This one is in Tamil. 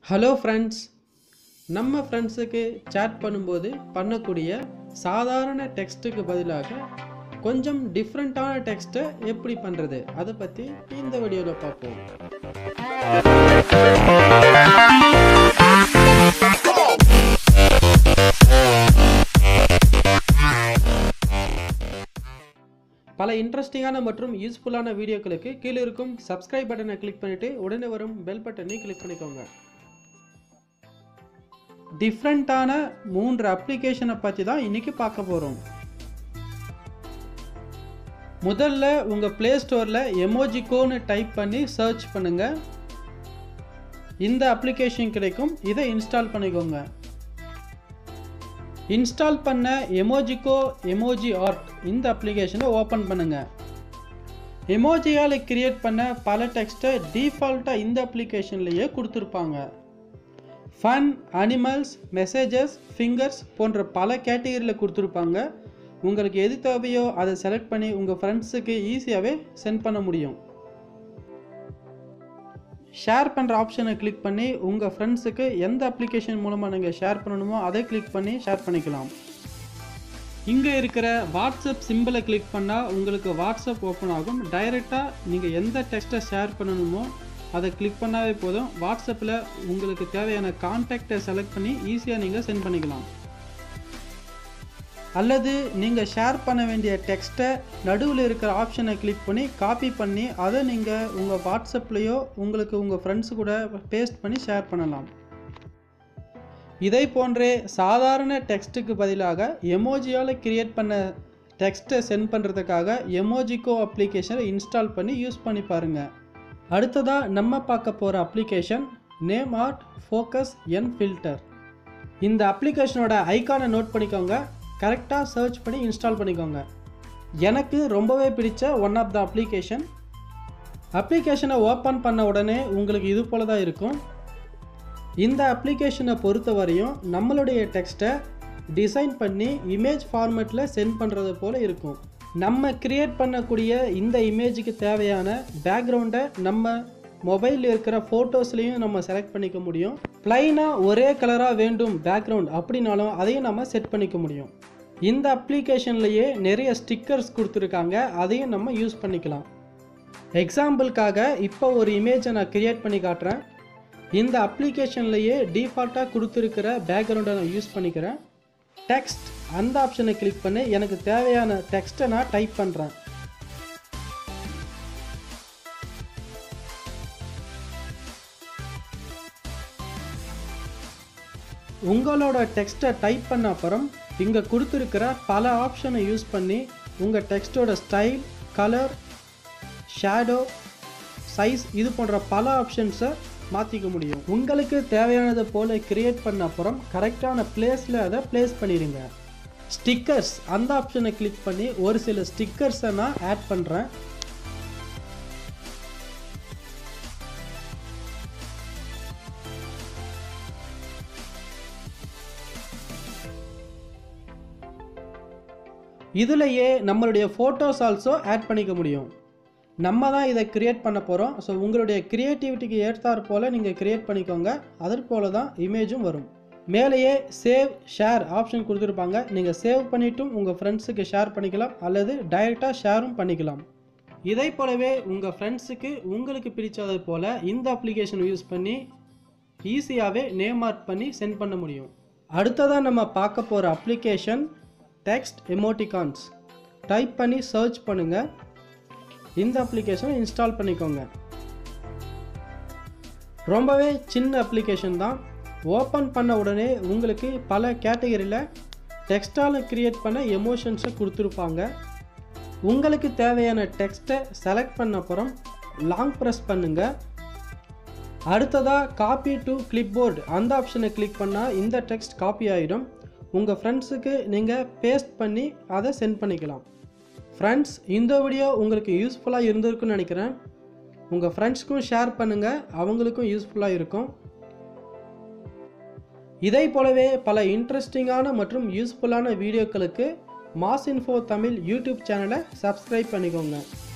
ஹலோ ஃப்ரெண்ட்ஸ் நம்ம ஃப்ரெண்ட்ஸுக்கு சேட் பண்ணும்போது பண்ணக்கூடிய சாதாரண டெக்ஸ்ட்டுக்கு பதிலாக கொஞ்சம் டிஃப்ரெண்ட்டான டெக்ஸ்ட்டை எப்படி பண்ணுறது அதை பற்றி இந்த வீடியோவில் பார்ப்போம் பல இன்ட்ரெஸ்டிங்கான மற்றும் யூஸ்ஃபுல்லான வீடியோக்களுக்கு கீழே இருக்கும் சப்ஸ்கிரைப் பட்டனை கிளிக் பண்ணிவிட்டு உடனே வரும் பெல் பட்டனை கிளிக் பண்ணிக்கோங்க டிஃப்ரெண்ட்டான மூன்று அப்ளிகேஷனை பற்றி தான் இன்றைக்கி பார்க்க போகிறோம் முதல்ல உங்கள் ப்ளே ஸ்டோரில் எமோஜிகோன்னு டைப் பண்ணி சர்ச் பண்ணுங்கள் இந்த அப்ளிகேஷன் கிடைக்கும் இதை இன்ஸ்டால் பண்ணிக்கோங்க இன்ஸ்டால் பண்ண எமோஜிகோ எமோஜி ஆர்ட் இந்த அப்ளிகேஷனை ஓப்பன் பண்ணுங்கள் எமோஜியால் கிரியேட் பண்ண பல டெக்ஸ்ட்டை டிஃபால்ட்டாக இந்த அப்ளிகேஷன்லேயே கொடுத்துருப்பாங்க ஃபன் அனிமல்ஸ் மெசேஜஸ் ஃபிங்கர்ஸ் போன்ற பல கேட்டகரியில் கொடுத்துருப்பாங்க உங்களுக்கு எது தேவையோ அதை செலக்ட் பண்ணி உங்கள் ஃப்ரெண்ட்ஸுக்கு ஈஸியாகவே சென்ட் பண்ண முடியும் ஷேர் பண்ணுற ஆப்ஷனை கிளிக் பண்ணி உங்கள் ஃப்ரெண்ட்ஸுக்கு எந்த அப்ளிகேஷன் மூலமாக நீங்கள் ஷேர் பண்ணணுமோ அதை கிளிக் பண்ணி ஷேர் பண்ணிக்கலாம் இங்கே இருக்கிற வாட்ஸ்அப் சிம்பிளை கிளிக் பண்ணால் உங்களுக்கு வாட்ஸ்அப் ஓப்பன் ஆகும் டைரெக்டாக நீங்கள் எந்த டெக்ஸ்ட்டை ஷேர் பண்ணணுமோ அதை கிளிக் பண்ணாவே போதும் வாட்ஸ்அப்பில் உங்களுக்கு தேவையான கான்டாக்டை செலக்ட் பண்ணி ஈஸியாக நீங்கள் சென்ட் பண்ணிக்கலாம் அல்லது நீங்கள் ஷேர் பண்ண வேண்டிய டெக்ஸ்ட்டை நடுவில் இருக்கிற ஆப்ஷனை கிளிக் பண்ணி காப்பி பண்ணி அதை நீங்கள் உங்கள் வாட்ஸ்அப்லேயோ உங்களுக்கு உங்கள் ஃப்ரெண்ட்ஸு கூட பேஸ்ட் பண்ணி ஷேர் பண்ணலாம் இதை போன்றே சாதாரண டெக்ஸ்ட்டுக்கு பதிலாக எமோஜியால் கிரியேட் பண்ண டெக்ஸ்ட்டை சென்ட் பண்ணுறதுக்காக எமோஜிகோ அப்ளிகேஷனை இன்ஸ்டால் பண்ணி யூஸ் பண்ணி பாருங்கள் அடுத்ததாக நம்ம பார்க்க போகிற application name art focus and filter இந்த அப்ளிகேஷனோட ஐக்கானை நோட் பண்ணிக்கோங்க கரெக்டாக சர்ச் பண்ணி இன்ஸ்டால் பண்ணிக்கோங்க எனக்கு ரொம்பவே பிடிச்ச ஒன் ஆஃப் த அப்ளிகேஷன் அப்ளிகேஷனை ஓப்பன் பண்ண உடனே உங்களுக்கு இது போல தான் இருக்கும் இந்த அப்ளிகேஷனை பொறுத்த வரையும் நம்மளுடைய டெக்ஸ்ட்டை டிசைன் பண்ணி இமேஜ் ஃபார்மேட்டில் சென்ட் பண்ணுறது போல் இருக்கும் நம்ம கிரியேட் பண்ணக்கூடிய இந்த இமேஜுக்கு தேவையான பேக்ரவுண்டை நம்ம மொபைலில் இருக்கிற ஃபோட்டோஸ்லேயும் நம்ம செலக்ட் பண்ணிக்க முடியும் ப்ளைனாக ஒரே கலராக வேண்டும் பேக்ரவுண்ட் அப்படின்னாலும் அதையும் நம்ம செட் பண்ணிக்க முடியும் இந்த அப்ளிகேஷன்லேயே நிறைய ஸ்டிக்கர்ஸ் கொடுத்துருக்காங்க அதையும் நம்ம யூஸ் பண்ணிக்கலாம் எக்ஸாம்பிளுக்காக இப்போ ஒரு இமேஜை நான் கிரியேட் பண்ணி காட்டுறேன் இந்த அப்ளிகேஷன்லேயே டிஃபால்ட்டாக கொடுத்துருக்கிற பேக்ரவுண்டை நான் யூஸ் பண்ணிக்கிறேன் டெக்ஸ்ட் அந்த ஆப்ஷனை கிளிக் பண்ணி எனக்கு தேவையான டெக்ஸ்ட்டை நான் டைப் பண்ணுறேன் உங்களோட டெக்ஸ்ட்டை டைப் பண்ண அப்புறம் இங்கே கொடுத்துருக்கிற பல ஆப்ஷனை யூஸ் பண்ணி உங்கள் டெக்ஸ்ட்டோட ஸ்டைல் கலர் ஷேடோ சைஸ் இது போன்ற பல ஆப்ஷன்ஸை மாற்றிக்க முடியும் உங்களுக்கு தேவையானதை போல் கிரியேட் பண்ண அப்புறம் கரெக்டான பிளேஸில் அதை ப்ளேஸ் பண்ணிடுங்க ஸ்டிக்கர்ஸ் அந்த ஆப்ஷனை கிளிக் பண்ணி ஒரு சில ஸ்டிக்கர்ஸை நான் ஆட் பண்ணுறேன் இதுலேயே நம்மளுடைய ஃபோட்டோஸ் ஆல்சோ ஆட் பண்ணிக்க முடியும் நம்ம தான் இதை கிரியேட் பண்ண போகிறோம் ஸோ உங்களுடைய க்ரியேட்டிவிட்டிக்கு ஏற்றாற் போல் நீங்கள் கிரியேட் பண்ணிக்கோங்க அதற்கு போல தான் இமேஜும் வரும் மேலேயே சேவ் ஷேர் ஆப்ஷன் கொடுத்துருப்பாங்க நீங்கள் சேவ் பண்ணிவிட்டும் உங்கள் ஃப்ரெண்ட்ஸுக்கு ஷேர் பண்ணிக்கலாம் அல்லது டைரெக்டாக ஷேரும் பண்ணிக்கலாம் இதை போலவே உங்கள் ஃப்ரெண்ட்ஸுக்கு உங்களுக்கு பிடிச்சது போல் இந்த அப்ளிகேஷன் யூஸ் பண்ணி ஈஸியாகவே நேம் மார்க் பண்ணி சென்ட் பண்ண முடியும் அடுத்ததாக நம்ம பார்க்க போகிற அப்ளிகேஷன் டெக்ஸ்ட் எமோட்டிகான்ஸ் டைப் பண்ணி சர்ச் பண்ணுங்கள் இந்த அப்ளிகேஷனை இன்ஸ்டால் பண்ணிக்கோங்க ரொம்பவே சின்ன அப்ளிகேஷன் தான் ஓப்பன் பண்ண உடனே உங்களுக்கு பல கேட்டகரியில் டெக்ஸ்டால் கிரியேட் பண்ண எமோஷன்ஸை கொடுத்துருப்பாங்க உங்களுக்கு தேவையான டெக்ஸ்ட்டை செலக்ட் பண்ண அப்புறம் லாங் ப்ரெஸ் பண்ணுங்கள் அடுத்ததாக காப்பி டு கிளிப்போர்டு அந்த ஆப்ஷனை கிளிக் பண்ணால் இந்த டெக்ஸ்ட் காப்பி ஆகிடும் உங்கள் ஃப்ரெண்ட்ஸுக்கு நீங்கள் பேஸ்ட் பண்ணி அதை சென்ட் பண்ணிக்கலாம் ஃப்ரெண்ட்ஸ் இந்த வீடியோ உங்களுக்கு யூஸ்ஃபுல்லாக இருந்திருக்குன்னு நினைக்கிறேன் உங்கள் ஃப்ரெண்ட்ஸ்க்கும் ஷேர் பண்ணுங்கள் அவங்களுக்கும் யூஸ்ஃபுல்லாக இருக்கும் இதை போலவே பல இன்ட்ரெஸ்டிங்கான மற்றும் யூஸ்ஃபுல்லான வீடியோக்களுக்கு மாஸ் இன்ஃபோ தமிழ் யூடியூப் சேனலை சப்ஸ்கிரைப் பண்ணிக்கோங்க